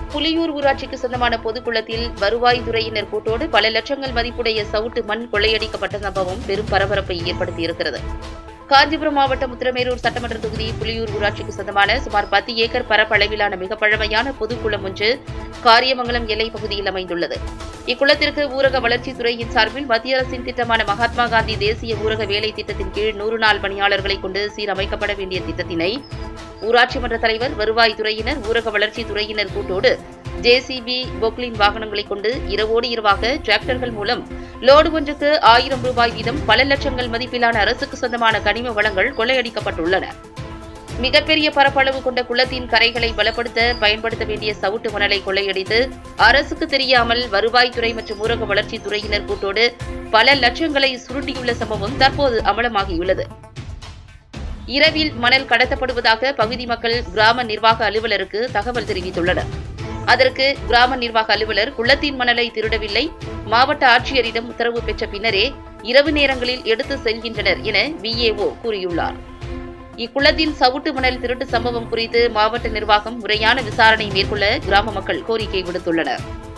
புலியூர் ஊராட்சிக்கு சொந்தமான பொதுக்குளத்தில் வருவாய்த்துறையினர் கூட்டோடு பல லட்சங்கள் மதிப்புடைய சவுட்டு மண் கொள்ளையடிக்கப்பட்ட சம்பவம் பெரும் பரபரப்பை ஏற்படுத்தியிருக்கிறது காஞ்சிபுரம் மாவட்டம் உத்திரமேரூர் சட்டமன்ற தொகுதி புலியூர் ஊராட்சிக்கு சொந்தமான சுமார் பத்து ஏக்கர் பரப்பளவிலான மிக பழமையான பொதுக்குளம் ஒன்று காரியமங்கலம் எல்லைப் பகுதியில் அமைந்துள்ளது இக்குளத்திற்கு ஊரக வளர்ச்சித்துறையின் சார்பில் மத்திய அரசின் திட்டமான மகாத்மா காந்தி தேசிய ஊரக வேலை திட்டத்தின் கீழ் நூறு நாள் பணியாளர்களை கொண்டு சீரமைக்கப்பட வேண்டிய திட்டத்தினை ஊராட்சி மன்ற தலைவர் வருவாய்த்துறையினர் ஊரக வளர்ச்சித்துறையினர் கூட்டோடு ஜேசிபி பொக்லின் வாகனங்களை கொண்டு இரவோடு இரவாக டிராக்டர்கள் மூலம் லோடு ஒன்றுக்கு ஆயிரம் ரூபாய் வீதம் பல லட்சங்கள் மதிப்பிலான அரசுக்கு சொந்தமான கனிம வளங்கள் கொள்ளையடிக்கப்பட்டுள்ளன மிகப்பெரிய பரப்பளவு கொண்ட குளத்தின் கரைகளை பலப்படுத்த பயன்படுத்த வேண்டிய சவுட்டு மணலை கொள்ளையடித்து அரசுக்கு தெரியாமல் வருவாய்த்துறை மற்றும் ஊரக வளர்ச்சித்துறையினர் கூட்டோடு பல லட்சங்களை சுருட்டியுள்ள சம்பவம் தற்போது அமலமாகியுள்ளது இரவில் மணல் கடத்தப்படுவதாக பகுதி மக்கள் கிராம நிர்வாக அலுவலருக்கு தகவல் தெரிவித்துள்ளனர் அதற்கு கிராம நிர்வாக அலுவலர் குளத்தின் மணலை திருடவில்லை மாவட்ட ஆட்சியரிடம் உத்தரவு பெற்ற பின்னரே இரவு நேரங்களில் எடுத்து செல்கின்றனர் என விஏஓ கூறியுள்ளார் இக்குளத்தின் சவுட்டு மணல் திருட்டு சம்பவம் குறித்து மாவட்ட நிர்வாகம் முறையான விசாரணை மேற்கொள்ள கிராம மக்கள் கோரிக்கை விடுத்துள்ளனர்